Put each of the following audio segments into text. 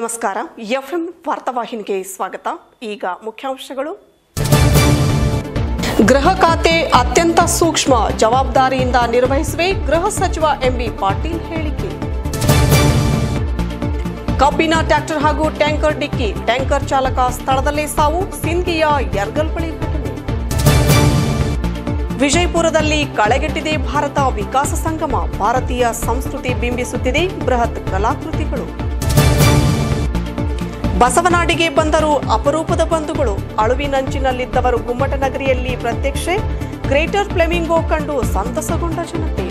ನಮಸ್ಕಾರ ಎಫ್ಎಂ ವಾರ್ತಾವಾಹಿನಿಗೆ ಸ್ವಾಗತ ಈಗ ಮುಖ್ಯಾಂಶಗಳು ಗೃಹ ಖಾತೆ ಅತ್ಯಂತ ಸೂಕ್ಷ್ಮ ಜವಾಬ್ದಾರಿಯಿಂದ ನಿರ್ವಹಿಸುವೆ ಗೃಹ ಸಚಿವ ಎಂಬಿ ಪಾಟೀಲ್ ಹೇಳಿಕೆ ಕಬ್ಬಿನ ಟ್ರ್ಯಾಕ್ಟರ್ ಹಾಗೂ ಟ್ಯಾಂಕರ್ ಡಿಕ್ಕಿ ಟ್ಯಾಂಕರ್ ಚಾಲಕ ಸ್ಥಳದಲ್ಲೇ ಸಾವು ಸಿಂಧಿಯ ಯರ್ಗಲ್ ಬಳಿ ಘಟನೆ ವಿಜಯಪುರದಲ್ಲಿ ಕಳೆಗೆಟ್ಟಿದೆ ಭಾರತ ವಿಕಾಸ ಸಂಗಮ ಭಾರತೀಯ ಸಂಸ್ಕೃತಿ ಬಿಂಬಿಸುತ್ತಿದೆ ಬೃಹತ್ ಕಲಾಕೃತಿಗಳು ಬಸವನಾಡಿಗೆ ಬಂದರು ಅಪರೂಪದ ಬಂಧುಗಳು ಅಳುವಿನಂಚಿನಲ್ಲಿದ್ದವರು ಗುಮ್ಮಟನಗರಿಯಲ್ಲಿ ಪ್ರತ್ಯಕ್ಷೆ ಗ್ರೇಟರ್ ಫ್ಲೆಮಿಂಗೋ ಕಂಡು ಸಂತಸಗೊಂಡ ಜನತೆ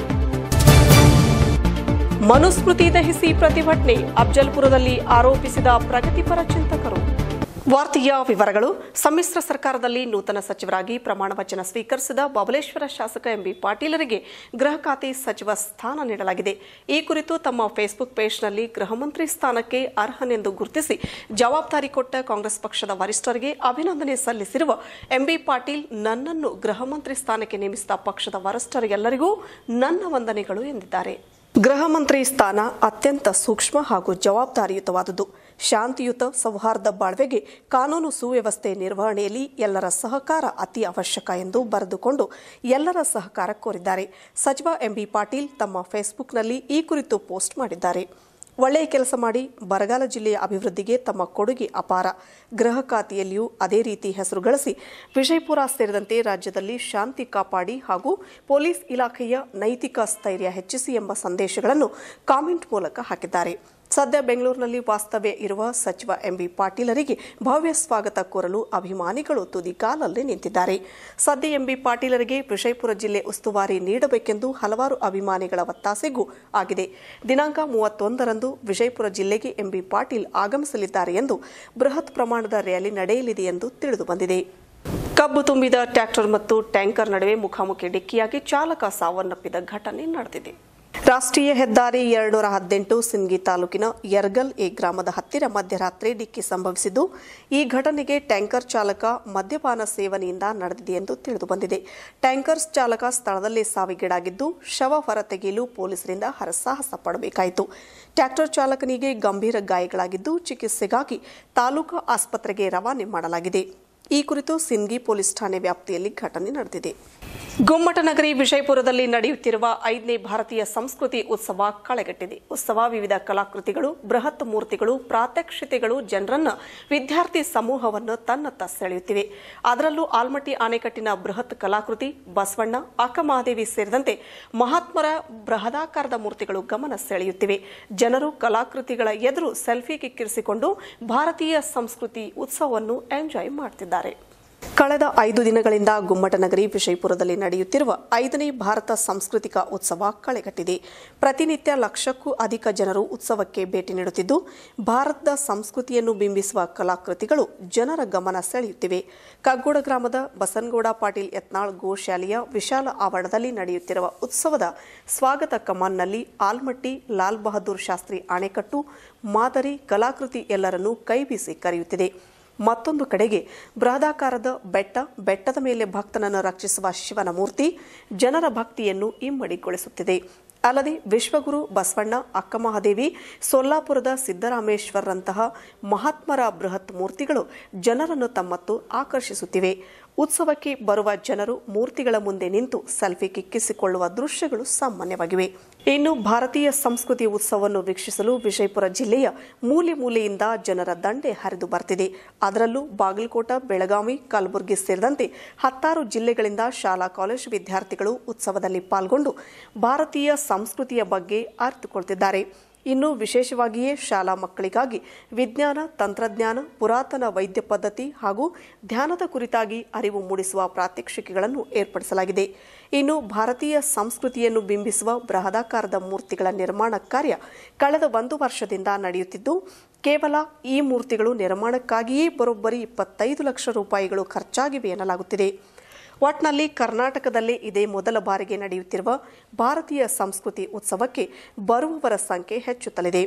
ಮನುಸ್ಮೃತಿ ದಹಿಸಿ ಪ್ರತಿಭಟನೆ ಅಫ್ಜಲ್ಪುರದಲ್ಲಿ ಆರೋಪಿಸಿದ ಪ್ರಗತಿಪರ ಚಿಂತಕರು ವಾರ್ತೆಯ ವಿವರಗಳು ಸಮ್ಮಿಶ್ರ ಸರ್ಕಾರದಲ್ಲಿ ನೂತನ ಸಚಿವರಾಗಿ ಪ್ರಮಾಣ ವಚನ ಸ್ವೀಕರಿಸಿದ ಬಬಲೇಶ್ವರ ಶಾಸಕ ಎಂಬಿ ಪಾಟೀಲರಿಗೆ ಗೃಹ ಖಾತೆ ಸಚಿವ ಸ್ಥಾನ ನೀಡಲಾಗಿದೆ ಈ ಕುರಿತು ತಮ್ಮ ಫೇಸ್ಬುಕ್ ಪೇಜ್ನಲ್ಲಿ ಗೃಹ ಮಂತ್ರಿ ಸ್ಥಾನಕ್ಕೆ ಅರ್ಹನೆಂದು ಗುರುತಿಸಿ ಜವಾಬ್ದಾರಿ ಕೊಟ್ಟ ಕಾಂಗ್ರೆಸ್ ಪಕ್ಷದ ವರಿಷ್ಠರಿಗೆ ಅಭಿನಂದನೆ ಸಲ್ಲಿಸಿರುವ ಎಂಬಿ ಪಾಟೀಲ್ ನನ್ನನ್ನು ಗೃಹ ಮಂತ್ರಿ ಸ್ಥಾನಕ್ಕೆ ನೇಮಿಸಿದ ಪಕ್ಷದ ವರಿಷ್ಠರಿಗೆಲ್ಲರಿಗೂ ನನ್ನ ವಂದನೆಗಳು ಎಂದಿದ್ದಾರೆ ಗೃಹ ಮಂತ್ರಿ ಸ್ಥಾನ ಅತ್ಯಂತ ಸೂಕ್ಷ್ಮ ಹಾಗೂ ಜವಾಬ್ದಾರಿಯುತವಾದುದು ಶಾಂತಿಯುತ ಸೌಹಾರ್ದ ಬಾಳ್ವೆಗೆ ಕಾನೂನು ಸುವ್ಯವಸ್ಥೆ ನಿರ್ವಹಣೆಯಲ್ಲಿ ಎಲ್ಲರ ಸಹಕಾರ ಅತಿ ಅವಶ್ಯಕ ಎಂದು ಬರೆದುಕೊಂಡು ಎಲ್ಲರ ಸಹಕಾರ ಕೋರಿದ್ದಾರೆ ಸಚಿವ ಎಂಬಿ ಪಾಟೀಲ್ ತಮ್ಮ ಫೇಸ್ಬುಕ್ನಲ್ಲಿ ಈ ಕುರಿತು ಪೋಸ್ಟ್ ಮಾಡಿದ್ದಾರೆ ಒಳ್ಳೆಯ ಕೆಲಸ ಮಾಡಿ ಬರಗಾಲ ಜಿಲ್ಲೆಯ ಅಭಿವೃದ್ಧಿಗೆ ತಮ್ಮ ಕೊಡುಗೆ ಅಪಾರ ಗೃಹ ಖಾತೆಯಲ್ಲಿಯೂ ಅದೇ ರೀತಿ ಹೆಸರು ಗಳಿಸಿ ವಿಜಯಪುರ ಸೇರಿದಂತೆ ರಾಜ್ಯದಲ್ಲಿ ಶಾಂತಿ ಕಾಪಾಡಿ ಹಾಗೂ ಪೊಲೀಸ್ ಇಲಾಖೆಯ ನೈತಿಕ ಸ್ಥೈರ್ಯ ಹೆಚ್ಚಿಸಿ ಎಂಬ ಸಂದೇಶಗಳನ್ನು ಕಾಮೆಂಟ್ ಮೂಲಕ ಹಾಕಿದ್ದಾರೆ ಸದ್ಯ ಬೆಂಗಳೂರಿನಲ್ಲಿ ವಾಸ್ತವ್ಯ ಇರುವ ಸಚಿವ ಎಂಬಿ ಪಾಟೀಲರಿಗೆ ಭವ್ಯ ಸ್ವಾಗತ ಕೋರಲು ಅಭಿಮಾನಿಗಳು ತುದಿಗಾಲಲ್ಲಿ ನಿಂತಿದ್ದಾರೆ ಸದ್ಯ ಎಂಬಿ ಪಾಟೀಲರಿಗೆ ವಿಜಯಪುರ ಜಿಲ್ಲೆ ಉಸ್ತುವಾರಿ ನೀಡಬೇಕೆಂದು ಹಲವಾರು ಅಭಿಮಾನಿಗಳ ಒತ್ತಾಸೆಗೂ ಆಗಿದೆ ದಿನಾಂಕ ಮೂವತ್ತೊಂದರಂದು ವಿಜಯಪುರ ಜಿಲ್ಲೆಗೆ ಎಂಬಿ ಪಾಟೀಲ್ ಆಗಮಿಸಲಿದ್ದಾರೆ ಎಂದು ಬೃಹತ್ ಪ್ರಮಾಣದ ರ್ಯಾಲಿ ನಡೆಯಲಿದೆ ಎಂದು ತಿಳಿದುಬಂದಿದೆ ಕಬ್ಬು ತುಂಬಿದ ಟ್ರ್ಯಾಕ್ಟರ್ ಮತ್ತು ಟ್ಯಾಂಕರ್ ನಡುವೆ ಮುಖಾಮುಖಿ ಡಿಕ್ಕಿಯಾಗಿ ಚಾಲಕ ಸಾವನ್ನಪ್ಪಿದ ಘಟನೆ ನಡೆದಿದೆ ರಾಷ್ಟ್ರೀಯ ಹೆದ್ದಾರಿ ಎರಡ್ನೂರ ಹದಿನೆಂಟು ಸಿಂಗಿ ತಾಲೂಕಿನ ಯರ್ಗಲ್ ಎ ಗ್ರಾಮದ ಹತ್ತಿರ ಮಧ್ಯರಾತ್ರಿ ಡಿಕ್ಕಿ ಸಂಭವಿಸಿದ್ದು ಈ ಘಟನೆಗೆ ಟ್ಯಾಂಕರ್ ಚಾಲಕ ಮದ್ಯಪಾನ ಸೇವನೆಯಿಂದ ನಡೆದಿದೆ ಎಂದು ತಿಳಿದುಬಂದಿದೆ ಟ್ಯಾಂಕರ್ ಚಾಲಕ ಸ್ಥಳದಲ್ಲೇ ಸಾವಿಗೀಡಾಗಿದ್ದು ಶವ ಹೊರತೆಗೆಯಲು ಪೊಲೀಸರಿಂದ ಹರಸಾಹಸ ಪಡಬೇಕಾಯಿತು ಟ್ರ್ಯಾಕ್ಟರ್ ಚಾಲಕನಿಗೆ ಗಂಭೀರ ಗಾಯಗಳಾಗಿದ್ದು ಚಿಕಿತ್ಸೆಗಾಗಿ ತಾಲೂಕು ಆಸ್ಪತ್ರೆಗೆ ರವಾನೆ ಮಾಡಲಾಗಿದೆ ಈ ಕುರಿತು ಸಿಂಗಿ ಪೊಲೀಸ್ ಠಾಣೆ ವ್ಯಾಪ್ತಿಯಲ್ಲಿ ಘಟನೆ ನಡೆದಿದೆ ಗುಮ್ಮಟನಗರಿ ವಿಜಯಪುರದಲ್ಲಿ ನಡೆಯುತ್ತಿರುವ ಐದನೇ ಭಾರತೀಯ ಸಂಸ್ಕೃತಿ ಉತ್ಸವ ಕಳೆಗಟ್ಟಿದೆ ಉತ್ಸವ ವಿವಿಧ ಕಲಾಕೃತಿಗಳು ಬೃಹತ್ ಮೂರ್ತಿಗಳು ಪ್ರಾತ್ಯಕ್ಷಿತೆಗಳು ಜನರನ್ನ ವಿದ್ಯಾರ್ಥಿ ಸಮೂಹವನ್ನು ತನ್ನತ್ತ ಸೆಳೆಯುತ್ತಿವೆ ಅದರಲ್ಲೂ ಆಲ್ಮಟ್ಟಿ ಆಣೆಕಟ್ಟಿನ ಬೃಹತ್ ಕಲಾಕೃತಿ ಬಸವಣ್ಣ ಅಕ್ಕಮಹಾದೇವಿ ಸೇರಿದಂತೆ ಮಹಾತ್ಮರ ಬೃಹದಾಕಾರದ ಮೂರ್ತಿಗಳು ಗಮನ ಸೆಳೆಯುತ್ತಿವೆ ಜನರು ಕಲಾಕೃತಿಗಳ ಎದುರು ಸೆಲ್ಫಿ ಕಿಕ್ಕಿರಿಸಿಕೊಂಡು ಭಾರತೀಯ ಸಂಸ್ಕೃತಿ ಉತ್ಸವವನ್ನು ಎಂಜಾಯ್ ಮಾಡುತ್ತಿದ್ದಾರೆ ಕಳೆದ ಐದು ದಿನಗಳಿಂದ ಗುಮ್ಮಟನಗರಿ ವಿಜಯಪುರದಲ್ಲಿ ನಡೆಯುತ್ತಿರುವ ಐದನೇ ಭಾರತ ಸಾಂಸ್ಕೃತಿಕ ಉತ್ಸವ ಕಳೆಗಟ್ಟಿದೆ ಪ್ರತಿನಿತ್ಯ ಲಕ್ಷಕ್ಕೂ ಅಧಿಕ ಜನರು ಉತ್ಸವಕ್ಕೆ ಭೇಟಿ ನೀಡುತ್ತಿದ್ದು ಭಾರತದ ಸಂಸ್ಕೃತಿಯನ್ನು ಬಿಂಬಿಸುವ ಕಲಾಕೃತಿಗಳು ಜನರ ಗಮನ ಸೆಳೆಯುತ್ತಿವೆ ಕಗ್ಗೋಡ ಗ್ರಾಮದ ಬಸನಗೌಡ ಪಾಟೀಲ್ ಯತ್ನಾಳ್ ಗೋಶಾಲೆಯ ವಿಶಾಲ ಆವರಣದಲ್ಲಿ ನಡೆಯುತ್ತಿರುವ ಉತ್ಸವದ ಸ್ವಾಗತ ಕಮಾನ್ನಲ್ಲಿ ಆಲ್ಮಟ್ಟಿ ಲಾಲ್ ಬಹದ್ದೂರ್ ಶಾಸ್ತ್ರಿ ಅಣೆಕಟ್ಟು ಮಾದರಿ ಕಲಾಕೃತಿ ಎಲ್ಲರನ್ನೂ ಕೈಬೀಸಿ ಕರೆಯುತ್ತಿದೆ ಮತ್ತೊಂದು ಕಡೆಗೆ ಬೃಹದಾಕಾರದ ಬೆಟ್ಟ ಬೆಟ್ಟದ ಮೇಲೆ ಭಕ್ತನನ್ನು ರಕ್ಷಿಸುವ ಶಿವನ ಮೂರ್ತಿ ಜನರ ಭಕ್ತಿಯನ್ನು ಇಮ್ಮಡಿಗೊಳಿಸುತ್ತಿದೆ ಅಲ್ಲದೆ ವಿಶ್ವಗುರು ಬಸವಣ್ಣ ಅಕ್ಕಮಹಾದೇವಿ ಸೊಲ್ಲಾಪುರದ ಸಿದ್ದರಾಮೇಶ್ವರರಂತಹ ಮಹಾತ್ಮರ ಬೃಹತ್ ಮೂರ್ತಿಗಳು ಜನರನ್ನು ತಮ್ಮತ್ತು ಆಕರ್ಷಿಸುತ್ತಿವೆ ಉತ್ಸವಕ್ಕೆ ಬರುವ ಜನರು ಮೂರ್ತಿಗಳ ಮುಂದೆ ನಿಂತು ಸೆಲ್ಫಿ ಕಿಕ್ಕಿಸಿಕೊಳ್ಳುವ ದೃಶ್ಯಗಳು ಸಾಮಾನ್ಯವಾಗಿವೆ ಇನ್ನು ಭಾರತೀಯ ಸಂಸ್ಕೃತಿ ಉತ್ಸವವನ್ನು ವೀಕ್ಷಿಸಲು ವಿಜಯಪುರ ಜಿಲ್ಲೆಯ ಮೂಲೆ ಮೂಲೆಯಿಂದ ಜನರ ದಂಡೆ ಹರಿದು ಬರ್ತಿದೆ ಅದರಲ್ಲೂ ಬಾಗಲಕೋಟ ಬೆಳಗಾವಿ ಕಲಬುರಗಿ ಸೇರಿದಂತೆ ಹತ್ತಾರು ಜಿಲ್ಲೆಗಳಿಂದ ಶಾಲಾ ಕಾಲೇಜು ವಿದ್ಯಾರ್ಥಿಗಳು ಉತ್ಸವದಲ್ಲಿ ಪಾಲ್ಗೊಂಡು ಭಾರತೀಯ ಸಂಸ್ಕೃತಿಯ ಬಗ್ಗೆ ಅರಿತುಕೊಳ್ತಿದ್ದಾರೆ ಇನ್ನು ವಿಶೇಷವಾಗಿಯೇ ಶಾಲಾ ಮಕ್ಕಳಿಗಾಗಿ ವಿಜ್ಞಾನ ತಂತ್ರಜ್ಞಾನ ಪುರಾತನ ವೈದ್ಯ ಪದ್ಧತಿ ಹಾಗೂ ಧ್ಯಾನದ ಕುರಿತಾಗಿ ಅರಿವು ಮೂಡಿಸುವ ಪ್ರಾತ್ಯಕ್ಷಿಕೆಗಳನ್ನು ಏರ್ಪಡಿಸಲಾಗಿದೆ ಇನ್ನು ಭಾರತೀಯ ಸಂಸ್ಕೃತಿಯನ್ನು ಬಿಂಬಿಸುವ ಬೃಹದಾಕಾರದ ಮೂರ್ತಿಗಳ ನಿರ್ಮಾಣ ಕಾರ್ಯ ಕಳೆದ ಒಂದು ವರ್ಷದಿಂದ ನಡೆಯುತ್ತಿದ್ದು ಕೇವಲ ಈ ಮೂರ್ತಿಗಳು ನಿರ್ಮಾಣಕ್ಕಾಗಿಯೇ ಬರೋಬ್ಬರಿ ಇಪ್ಪತ್ತೈದು ಲಕ್ಷ ರೂಪಾಯಿಗಳು ಖರ್ಚಾಗಿವೆ ಎನ್ನಲಾಗುತ್ತಿದೆ ಒಟ್ನಲ್ಲಿ ಕರ್ನಾಟಕದಲ್ಲೇ ಇದೇ ಮೊದಲ ಬಾರಿಗೆ ನಡೆಯುತ್ತಿರುವ ಭಾರತೀಯ ಸಂಸ್ಕೃತಿ ಉತ್ಸವಕ್ಕೆ ಬರುವವರ ಸಂಖ್ಯೆ ಹೆಚ್ಚುತ್ತಲಿದೆ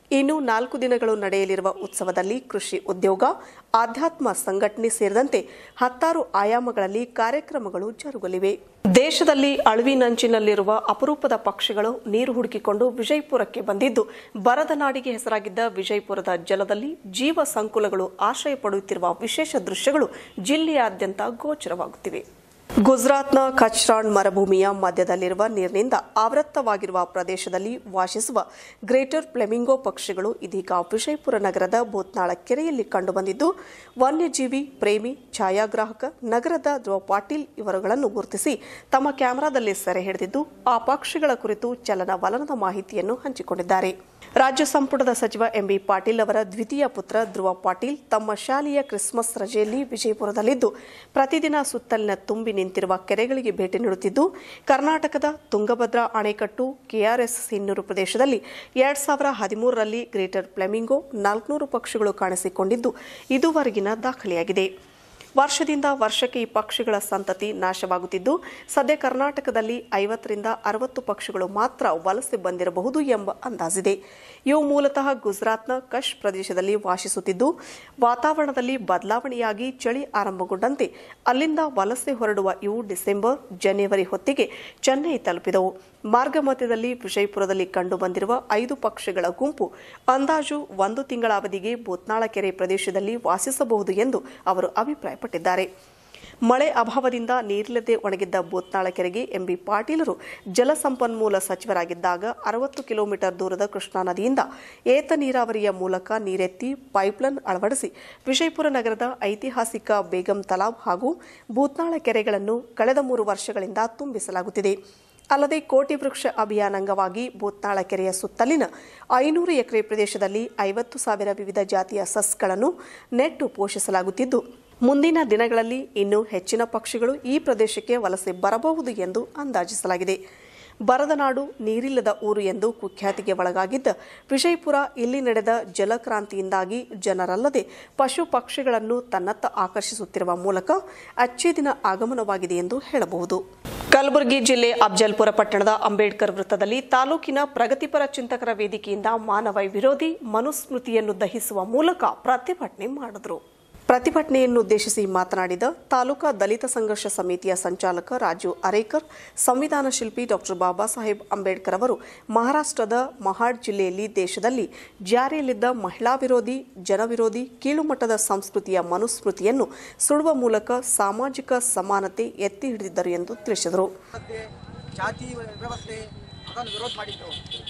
ಇನ್ನು ನಾಲ್ಕು ದಿನಗಳು ನಡೆಯಲಿರುವ ಉತ್ಸವದಲ್ಲಿ ಕೃಷಿ ಉದ್ಯೋಗ ಆಧ್ಯಾತ್ಮ ಸಂಘಟನೆ ಸೇರಿದಂತೆ ಹತ್ತಾರು ಆಯಾಮಗಳಲ್ಲಿ ಕಾರ್ಯಕ್ರಮಗಳು ಜರುಗಲಿವೆ ದೇಶದಲ್ಲಿ ಅಳಿವಿನಂಚಿನಲ್ಲಿರುವ ಅಪರೂಪದ ಪಕ್ಷಿಗಳು ನೀರು ಹುಡುಕಿಕೊಂಡು ವಿಜಯಪುರಕ್ಕೆ ಬಂದಿದ್ದು ಬರದ ನಾಡಿಗೆ ಹೆಸರಾಗಿದ್ದ ವಿಜಯಪುರದ ಜಲದಲ್ಲಿ ಜೀವ ಸಂಕುಲಗಳು ಆಶ್ರಯ ಪಡೆಯುತ್ತಿರುವ ವಿಶೇಷ ದೃಶ್ಯಗಳು ಜಿಲ್ಲೆಯಾದ್ಯಂತ ಗೋಚರವಾಗುತ್ತಿವೆ ಗುಜರಾತ್ನ ಕಚ್ರಾಣ್ ಮರುಭೂಮಿಯ ಮಧ್ಯದಲ್ಲಿರುವ ನೀರಿನಿಂದ ಆವೃತ್ತವಾಗಿರುವ ಪ್ರದೇಶದಲ್ಲಿ ವಾಸಿಸುವ ಗ್ರೇಟರ್ ಫ್ಲೆಮಿಂಗೋ ಪಕ್ಷಿಗಳು ಇದೀಗ ವಿಜಯಪುರ ನಗರದ ಭೂತ್ನಾಳ ಕೆರೆಯಲ್ಲಿ ಕಂಡುಬಂದಿದ್ದು ವನ್ಯಜೀವಿ ಪ್ರೇಮಿ ಛಾಯಾಗ್ರಾಹಕ ನಗರದ ಧ್ರುವ ಪಾಟೀಲ್ ಇವರುಗಳನ್ನು ಗುರುತಿಸಿ ತಮ್ಮ ಕ್ಯಾಮೆರಾದಲ್ಲಿ ಸೆರೆ ಹಿಡಿದಿದ್ದು ಆ ಪಕ್ಷಿಗಳ ಕುರಿತು ಚಲನವಲನದ ಮಾಹಿತಿಯನ್ನು ಹಂಚಿಕೊಂಡಿದ್ದಾರೆ ರಾಜ್ಯ ಸಂಪುಟದ ಸಚಿವ ಎಂಬಿ ಪಾಟೀಲ್ ಅವರ ದ್ವಿತೀಯ ಪುತ್ರ ಧ್ರುವ ಪಾಟೀಲ್ ತಮ್ಮ ಶಾಲೆಯ ಕ್ರಿಸ್ಮಸ್ ರಜೆಯಲ್ಲಿ ವಿಜಯಪುರದಲ್ಲಿದ್ದು ಪ್ರತಿದಿನ ಸುತ್ತಲಿನ ತುಂಬಿ ನಿಂತಿರುವ ಕೆರೆಗಳಿಗೆ ಭೇಟಿ ನೀಡುತ್ತಿದ್ದು ಕರ್ನಾಟಕದ ತುಂಗಭದ್ರಾ ಅಣೆಕಟ್ಟು ಕೆಆರ್ಎಸ್ ಸಿನ್ನೂರು ಪ್ರದೇಶದಲ್ಲಿ ಎರಡ್ ಸಾವಿರ ಹದಿಮೂರರಲ್ಲಿ ಗ್ರೇಟರ್ ಫ್ಲೆಮಿಂಗೋ ನಾಲ್ಕುನೂರು ಪಕ್ಷಿಗಳು ಕಾಣಿಸಿಕೊಂಡಿದ್ದು ಇದುವರೆಗಿನ ದಾಖಲೆಯಾಗಿದೆ ವರ್ಷದಿಂದ ವರ್ಷಕ್ಕೆ ಈ ಪಕ್ಷಿಗಳ ಸಂತತಿ ನಾಶವಾಗುತ್ತಿದ್ದು ಸದ್ಯ ಕರ್ನಾಟಕದಲ್ಲಿ ಐವತ್ತರಿಂದ ಅರವತ್ತು ಪಕ್ಷಿಗಳು ಮಾತ್ರ ವಲಸೆ ಬಂದಿರಬಹುದು ಎಂಬ ಅಂದಾಜಿದೆ ಇವು ಮೂಲತಃ ಗುಜರಾತ್ನ ಕಶ್ ಪ್ರದೇಶದಲ್ಲಿ ವಾಸಿಸುತ್ತಿದ್ದು ವಾತಾವರಣದಲ್ಲಿ ಬದಲಾವಣೆಯಾಗಿ ಚಳಿ ಆರಂಭಗೊಂಡಂತೆ ಅಲ್ಲಿಂದ ವಲಸೆ ಹೊರಡುವ ಇವು ಡಿಸೆಂಬರ್ ಜನವರಿ ಹೊತ್ತಿಗೆ ಚೆನ್ನೈ ತಲುಪಿದವು ಮಾರ್ಗ ಮಧ್ಯದಲ್ಲಿ ವಿಜಯಪುರದಲ್ಲಿ ಕಂಡುಬಂದಿರುವ ಐದು ಪಕ್ಷಿಗಳ ಗುಂಪು ಅಂದಾಜು ಒಂದು ತಿಂಗಳ ಅವಧಿಗೆ ಭೂತ್ನಾಳ ಕೆರೆ ಪ್ರದೇಶದಲ್ಲಿ ವಾಸಿಸಬಹುದು ಎಂದು ಅವರು ಅಭಿಪ್ರಾಯಪಟ್ಟಿದ್ದಾರೆ ಮಳೆ ಅಭಾವದಿಂದ ನೀರಿಲ್ಲದೆ ಒಣಗಿದ್ದ ಭೂತ್ನಾಳ ಕೆರೆಗೆ ಎಂಬಿ ಪಾಟೀಲರು ಜಲಸಂಪನ್ಮೂಲ ಸಚಿವರಾಗಿದ್ದಾಗ ಅರವತ್ತು ಕಿಲೋಮೀಟರ್ ದೂರದ ಕೃಷ್ಣಾ ನದಿಯಿಂದ ಏತ ನೀರಾವರಿಯ ಮೂಲಕ ನೀರೆತ್ತಿ ಪೈಪ್ಲೈನ್ ಅಳವಡಿಸಿ ವಿಜಯಪುರ ನಗರದ ಐತಿಹಾಸಿಕ ಬೇಗಂ ತಲಾಬ್ ಹಾಗೂ ಭೂತ್ನಾಳ ಕೆರೆಗಳನ್ನು ಕಳೆದ ಮೂರು ವರ್ಷಗಳಿಂದ ತುಂಬಿಸಲಾಗುತ್ತಿದೆ ಅಲ್ಲದೆ ಕೋಟಿ ವೃಕ್ಷ ಅಭಿಯಾನ ಅಂಗವಾಗಿ ಭೂತ್ನಾಳ ಕೆರೆಯ ಸುತ್ತಲಿನ ಐನೂರು ಎಕರೆ ಪ್ರದೇಶದಲ್ಲಿ ಐವತ್ತು ಸಾವಿರ ವಿವಿಧ ಜಾತಿಯ ಸಸ್ಗಳನ್ನು ನೆಟ್ಟು ಪೋಷಿಸಲಾಗುತ್ತಿದ್ದು ಮುಂದಿನ ದಿನಗಳಲ್ಲಿ ಇನ್ನೂ ಹೆಚ್ಚಿನ ಪಕ್ಷಿಗಳು ಈ ಪ್ರದೇಶಕ್ಕೆ ವಲಸೆ ಬರಬಹುದು ಎಂದು ಅಂದಾಜಿಸಲಾಗಿದೆ ಬರದ ನಾಡು ನೀರಿಲ್ಲದ ಊರು ಎಂದು ಕುಖ್ಯಾತಿಗೆ ಒಳಗಾಗಿದ್ದ ವಿಜಯಪುರ ಇಲ್ಲಿ ನಡೆದ ಜಲಕ್ರಾಂತಿಯಿಂದಾಗಿ ಜನರಲ್ಲದೆ ಪಶು ಪಕ್ಷಿಗಳನ್ನು ತನ್ನತ್ತ ಆಕರ್ಷಿಸುತ್ತಿರುವ ಮೂಲಕ ಅಚ್ಚೇ ದಿನ ಆಗಮನವಾಗಿದೆ ಎಂದು ಹೇಳಬಹುದು ಕಲಬುರಗಿ ಜಿಲ್ಲೆ ಅಫ್ಜಲ್ಪುರ ಪಟ್ಟಣದ ಅಂಬೇಡ್ಕರ್ ವೃತ್ತದಲ್ಲಿ ತಾಲೂಕಿನ ಪ್ರಗತಿಪರ ಚಿಂತಕರ ವೇದಿಕೆಯಿಂದ ಮಾನವ ವಿರೋಧಿ ಮನುಸ್ಮೃತಿಯನ್ನು ದಹಿಸುವ ಮೂಲಕ ಪ್ರತಿಭಟನೆ ಮಾಡಿದರು ಪ್ರತಿಭಟನೆಯನ್ನುದ್ದೇಶಿಸಿ ಮಾತನಾಡಿದ ತಾಲೂಕಾ ದಲಿತ ಸಂಘರ್ಷ ಸಮಿತಿಯ ಸಂಚಾಲಕ ರಾಜು ಅರೇಕರ್ ಸಂವಿಧಾನ ಶಿಲ್ಪಿ ಡಾಕ್ಟರ್ ಬಾಬಾ ಸಾಹೇಬ್ ಅಂಬೇಡ್ಕರ್ ಅವರು ಮಹಾರಾಷ್ಟ್ರದ ಮಹಾಡ್ ಜಿಲ್ಲೆಯಲ್ಲಿ ದೇಶದಲ್ಲಿ ಜಾರಿಯಲ್ಲಿದ್ದ ಮಹಿಳಾ ವಿರೋಧಿ ಜನವಿರೋಧಿ ಕೀಳುಮಟ್ಟದ ಸಂಸ್ಕೃತಿಯ ಮನುಸ್ಮೃತಿಯನ್ನು ಸುಡುವ ಮೂಲಕ ಸಾಮಾಜಿಕ ಸಮಾನತೆ ಎತ್ತಿ ಹಿಡಿದಿದ್ದರು ಎಂದು ತಿಳಿಸಿದರು ಮತ್ತೆ ಜಾತಿ ವ್ಯವಸ್ಥೆ ಅದನ್ನು ವಿರೋಧ ಮಾಡಿದ್ರು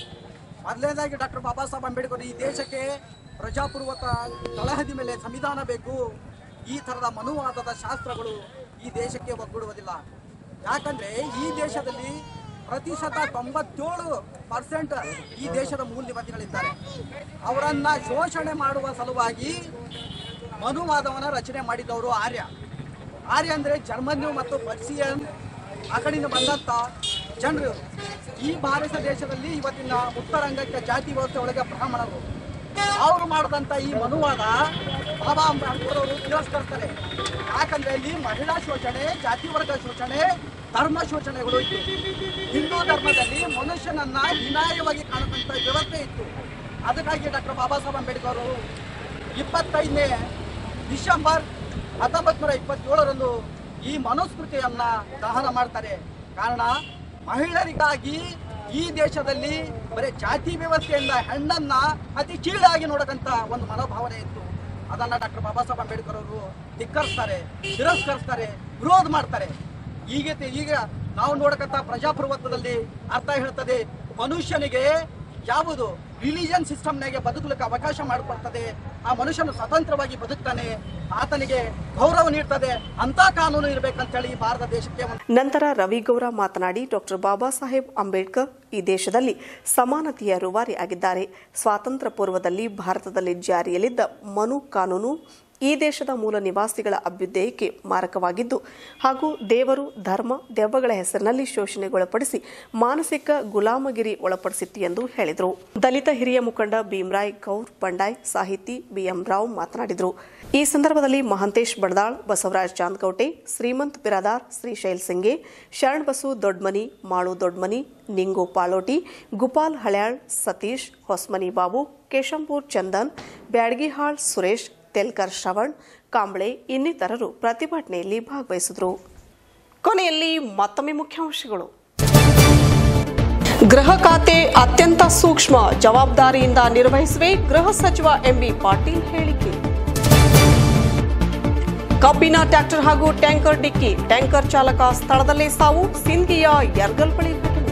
ಮೊದಲನೇದಾಗಿ ಡಾಕ್ಟರ್ ಬಾಬಾ ಸಾಹೇಬ್ ಅಂಬೇಡ್ಕರ್ ಈ ದೇಶಕ್ಕೆ ಪ್ರಜಾಪೂರ್ವಕ ತಳಹದಿ ಮೇಲೆ ಸಂವಿಧಾನ ಬೇಕು ಈ ಥರದ ಮನುವಾದದ ಶಾಸ್ತ್ರಗಳು ಈ ದೇಶಕ್ಕೆ ಒಗ್ಗೂಡುವುದಿಲ್ಲ ಯಾಕಂದ್ರೆ ಈ ದೇಶದಲ್ಲಿ ಪ್ರತಿಶತ ತೊಂಬತ್ತೇಳು ಪರ್ಸೆಂಟ್ ಈ ದೇಶದ ಮೂಲ ನಿವಾಸಿಗಳಿದ್ದಾರೆ ಅವರನ್ನ ಶೋಷಣೆ ಮಾಡುವ ಸಲುವಾಗಿ ಮನುವಾದವನ್ನು ರಚನೆ ಮಾಡಿದವರು ಆರ್ಯ ಆರ್ಯ ಅಂದರೆ ಜರ್ಮನ್ಯು ಮತ್ತು ಪರ್ಸಿಯನ್ ಆ ಕಡೆಯಿಂದ ಬಂದಂಥ ಜನರು ಈ ಭಾರತ ದೇಶದಲ್ಲಿ ಇವತ್ತಿನ ಉತ್ತರಾಂಗಕ್ಕೆ ಜಾತಿ ವ್ಯವಸ್ಥೆ ಒಳಗೆ ಬ್ರಾಹ್ಮಣರು ಅವರು ಮಾಡಿದಂಥ ಈ ಮನುವಾದ ಬಾಬಾ ಅಂಬೇಡ್ಕರ್ ಅವರು ತಿರಸ್ಕರಿಸ್ತಾರೆ ಯಾಕಂದ್ರೆ ಇಲ್ಲಿ ಮಹಿಳಾ ಶೋಷಣೆ ಜಾತಿ ವರ್ಗ ಶೋಷಣೆ ಧರ್ಮ ಶೋಷಣೆಗಳು ಇತ್ತು ಹಿಂದೂ ಧರ್ಮದಲ್ಲಿ ಮನುಷ್ಯನನ್ನ ಹೀನಾಯವಾಗಿ ಕಾಣುವಂಥ ವ್ಯವಸ್ಥೆ ಇತ್ತು ಅದಕ್ಕಾಗಿ ಡಾಕ್ಟರ್ ಬಾಬಾ ಸಾಹೇಬ್ ಅಂಬೇಡ್ಕರ್ ಅವರು ಇಪ್ಪತ್ತೈದನೇ ಡಿಸೆಂಬರ್ ಹತ್ತೊಂಬತ್ತು ನೂರ ಇಪ್ಪತ್ತೇಳರಂದು ಈ ಮನುಸ್ಮೃತಿಯನ್ನ ದಹನ ಮಾಡ್ತಾರೆ ಕಾರಣ ಮಹಿಳೆಯರಿಗಾಗಿ ಈ ದೇಶದಲ್ಲಿ ಬರೀ ಜಾತಿ ವ್ಯವಸ್ಥೆಯಿಂದ ಹೆಣ್ಣನ್ನ ಅತಿ ಕೀಳಾಗಿ ನೋಡಕಂತ ಒಂದು ಮನೋಭಾವನೆ ಇತ್ತು ಅದನ್ನ ಡಾಕ್ಟರ್ ಬಾಬಾ ಸಾಹೇಬ್ ಅಂಬೇಡ್ಕರ್ ಅವರು ಧಿಕ್ಕರಿಸ್ತಾರೆ ತಿರಸ್ಕರಿಸ್ತಾರೆ ವಿರೋಧ ಮಾಡ್ತಾರೆ ಈಗ ಈಗ ನಾವು ನೋಡಕಂತ ಪ್ರಜಾಪ್ರಭುತ್ವದಲ್ಲಿ ಅರ್ಥ ಹೇಳ್ತದೆ ಮನುಷ್ಯನಿಗೆ ಯಾವುದು ರಿಲಿಜನ್ ಸಿಸ್ಟಮ್ನಾಗೆ ಬದುಕಲಿಕ್ಕೆ ಅವಕಾಶ ಮಾಡಿಕೊಡ್ತದೆ ಆ ಮನುಷ್ಯನು ಸ್ವತಂತ್ರವಾಗಿ ಬದುಕ್ತಾನೆ ಆತನಿಗೆ ಗೌರವ ನೀಡ್ತದೆ ಅಂತ ಕಾನೂನು ಇರಬೇಕಂತೇಳಿ ಈ ಭಾರತ ದೇಶಕ್ಕೆ ಒಂದು ನಂತರ ರವಿಗೌರ ಮಾತನಾಡಿ ಡಾಕ್ಟರ್ ಬಾಬಾ ಸಾಹೇಬ್ ಅಂಬೇಡ್ಕರ್ ಈ ದೇಶದಲ್ಲಿ ಸಮಾನತೆಯ ರೂವಾರಿ ಆಗಿದ್ದಾರೆ ಸ್ವಾತಂತ್ರ್ಯ ಪೂರ್ವದಲ್ಲಿ ಭಾರತದಲ್ಲಿ ಜಾರಿಯಲ್ಲಿದ್ದ ಮನು ಕಾನೂನು ಈ ದೇಶದ ಮೂಲ ನಿವಾಸಿಗಳ ಅಭ್ಯುದಯಕ್ಕೆ ಮಾರಕವಾಗಿದ್ದು ಹಾಗೂ ದೇವರು ಧರ್ಮ ದೆವ್ವಗಳ ಹೆಸರಿನಲ್ಲಿ ಶೋಷಣೆಗೊಳಪಡಿಸಿ ಮಾನಸಿಕ ಗುಲಾಮಗಿರಿ ಒಳಪಡಿಸಿತ್ತು ಎಂದು ಹೇಳಿದರು ದಲಿತ ಹಿರಿಯ ಮುಖಂಡ ಭೀಮರಾಯ್ ಗೌರ್ ಬಂಡಾಯ್ ಸಾಹಿತಿ ಬಿಎಂ ರಾವ್ ಮಾತನಾಡಿದರು ಈ ಸಂದರ್ಭದಲ್ಲಿ ಮಹಾಂತೇಶ್ ಬಡದಾಳ್ ಬಸವರಾಜ್ ಚಾಂದ್ಕೌಟೆ ಶ್ರೀಮಂತ್ ಬಿರಾದಾರ್ ಶ್ರೀಶೈಲ್ ಸಿಂಗೆ ಶರಣ್ ಬಸು ದೊಡ್ಮನಿ ಮಾಳು ದೊಡ್ಮನಿ ನಿಂಗು ಪಾಲೋಟಿ ಗುಪಾಲ್ ಹಳ್ಯಾಳ್ ಸತೀಶ್ ಹೊಸ್ಮನಿ ಬಾಬು ಕೇಶಂಪುರ್ ಚಂದನ್ ಬ್ಯಾಡಗಿಹಾಳ್ ಸುರೇಶ್ ತೆಲ್ಕರ್ ಶ್ರವಣ್ ಕಾಂಬ್ಳೆ ಇನ್ನಿತರರು ಪ್ರತಿಭಟನೆಯಲ್ಲಿ ಭಾಗವಹಿಸಿದರು ಕೊನೆಯಲ್ಲಿ ಮತ್ತೊಮ್ಮೆ ಮುಖ್ಯಾಂಶಗಳು ಗೃಹ ಖಾತೆ ಅತ್ಯಂತ ಸೂಕ್ಷ್ಮ ಜವಾಬ್ದಾರಿಯಿಂದ ನಿರ್ವಹಿಸುವೆ ಗೃಹ ಸಚಿವ ಎಂಬಿ ಪಾಟೀಲ್ ಹೇಳಿಕೆ ಕಬ್ಬಿನ ಟ್ರ್ಯಾಕ್ಟರ್ ಹಾಗೂ ಟ್ಯಾಂಕರ್ ಡಿಕ್ಕಿ ಟ್ಯಾಂಕರ್ ಚಾಲಕ ಸ್ಥಳದಲ್ಲೇ ಸಾವು ಸಿಂಧಿಯ ಯರ್ಗಲ್ ಬಳಿ ಘಟನೆ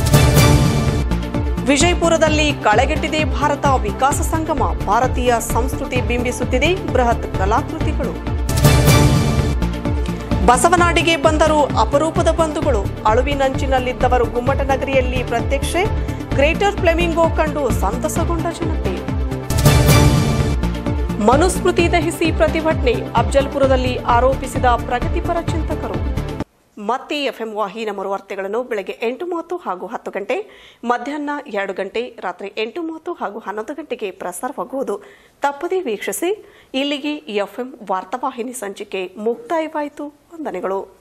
ವಿಜಯಪುರದಲ್ಲಿ ಕಳೆಗೆಟ್ಟಿದೆ ಭಾರತ ವಿಕಾಸ ಸಂಗಮ ಭಾರತೀಯ ಸಂಸ್ಕೃತಿ ಬಿಂಬಿಸುತ್ತಿದೆ ಬೃಹತ್ ಕಲಾಕೃತಿಗಳು ಬಸವನಾಡಿಗೆ ಬಂದರು ಅಪರೂಪದ ಬಂಧುಗಳು ಅಳುವಿನಂಚಿನಲ್ಲಿದ್ದವರು ಗುಮ್ಮಟನಗರಿಯಲ್ಲಿ ಪ್ರತ್ಯಕ್ಷೆ ಗ್ರೇಟರ್ ಫ್ಲೆಮಿಂಗೋ ಕಂಡು ಸಂತಸಗೊಂಡ ಜನತೆ ಮನುಸ್ಮೃತಿ ದಹಿಸಿ ಪ್ರತಿಭಟನೆ ಅಫ್ಜಲ್ಪುರದಲ್ಲಿ ಆರೋಪಿಸಿದ ಪ್ರಗತಿಪರ ಚಿಂತಕರು ಮತ್ತೆ ಎಫ್ಎಂ ವಾಹಿನ ಮರುವಾರ್ತೆಗಳನ್ನು ಬೆಳಗ್ಗೆ ಎಂಟು ಮೂವತ್ತು ಹಾಗೂ ಹತ್ತು ಗಂಟೆ ಮಧ್ಯಾಹ್ನ ಎರಡು ಗಂಟೆ ರಾತ್ರಿ ಎಂಟು ಮೂವತ್ತು ಹಾಗೂ ಹನ್ನೊಂದು ಗಂಟೆಗೆ ಪ್ರಸಾರವಾಗುವುದು ತಪ್ಪದೇ ವೀಕ್ಷಿಸಿ ಇಲ್ಲಿಗೆ ಎಫ್ಎಂ ವಾರ್ತಾವಾಹಿನಿ ಸಂಚಿಕೆ ಮುಕ್ತಾಯವಾಯಿತು ವಂದನೆಗಳು